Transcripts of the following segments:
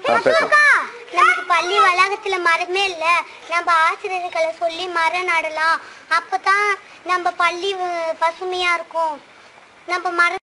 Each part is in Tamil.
ஆ பேசுங்க நமக்கு பள்ளி வளாகத்துல மரமே இல்ல நம்ம ஆசிரியர்களை சொல்லி மரம் நடலாம் அப்பதான் நம்ம பள்ளி அஹ், பசுமையா இருக்கும் நம்ம மரம்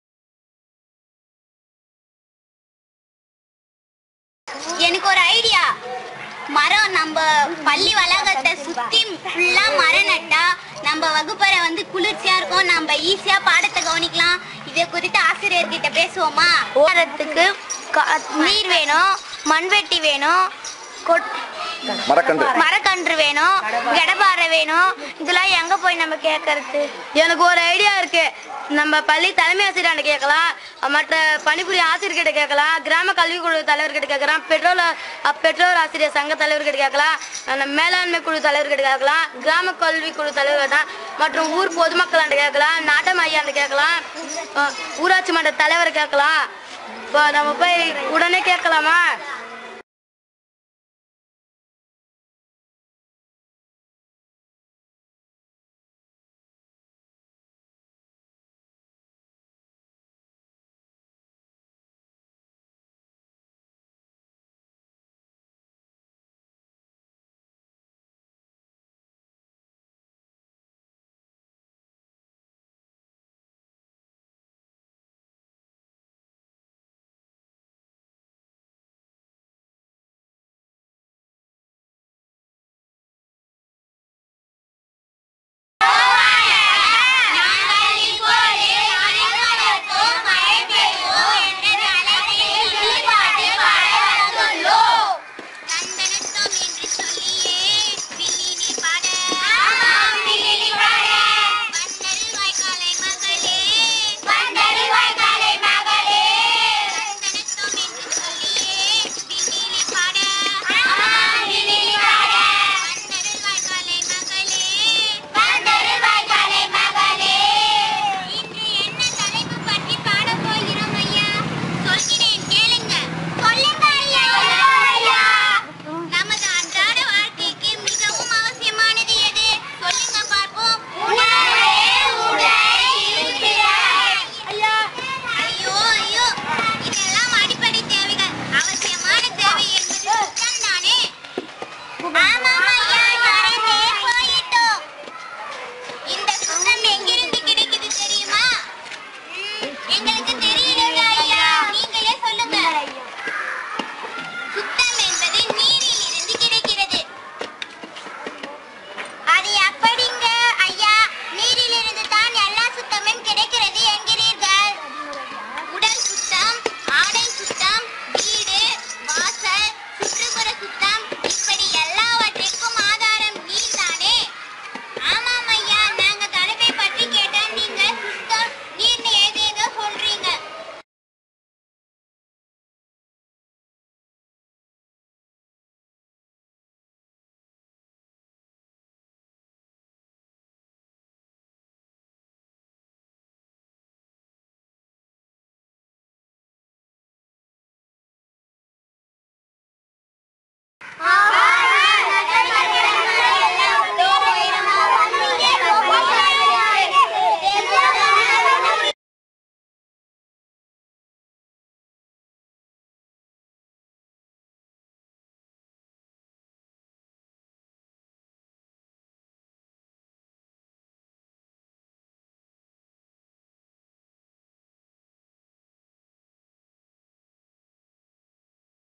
எனக்கு ஒரு ஐடியா மரம் நம்ம பள்ளி வளாகத்தை சுத்தி ஃபுல்லா மரம் நட்டா நம்ம வகுப்பறை வந்து குளிர்ச்சியா இருக்கும் நம்ம ஈஸியா பாடத்தை கவனிக்கலாம் இதை குறித்து ஆசிரியர்கிட்ட பேசுவோமா ஓரத்துக்கு நீர் வேணும் மண்வெட்டி வேணும் கொட்- மரக்கன்று மரக்கன்று வேணும் கடப்பாறை வேணும் இதெல்லாம் எங்க போய் நம்ம கேட்கறது எனக்கு ஒரு ஐடியா இருக்கு நம்ம பள்ளி தலைமை ஆசிரியர்கிட்ட கேட்கலாம் மற்ற பணிபுரிய ஆசிரியர்கிட்ட கேட்கலாம் கிராம கல்விக்குழு தலைவர்கிட்ட கேட்கலாம் பெற்றோர் அ, பெற்றோர் ஆசிரியர் சங்க தலைவர்கிட்ட கேட்கலாம் நம்ம மேலாண்மை குழு தலைவர்கிட்ட கேட்கலாம் கிராம கல்வி குழு தலைவர்கிட்ட மற்றும் ஊர் பொதுமக்கள்கிட்ட கேட்கலாம் நாட்டம் ஐயாண்ட கேட்கலாம் அ, ஊராட்சி மன்ற தலைவர் கேட்கலாம் இப்போ நம்ம போய் உடனே கேட்கலாமா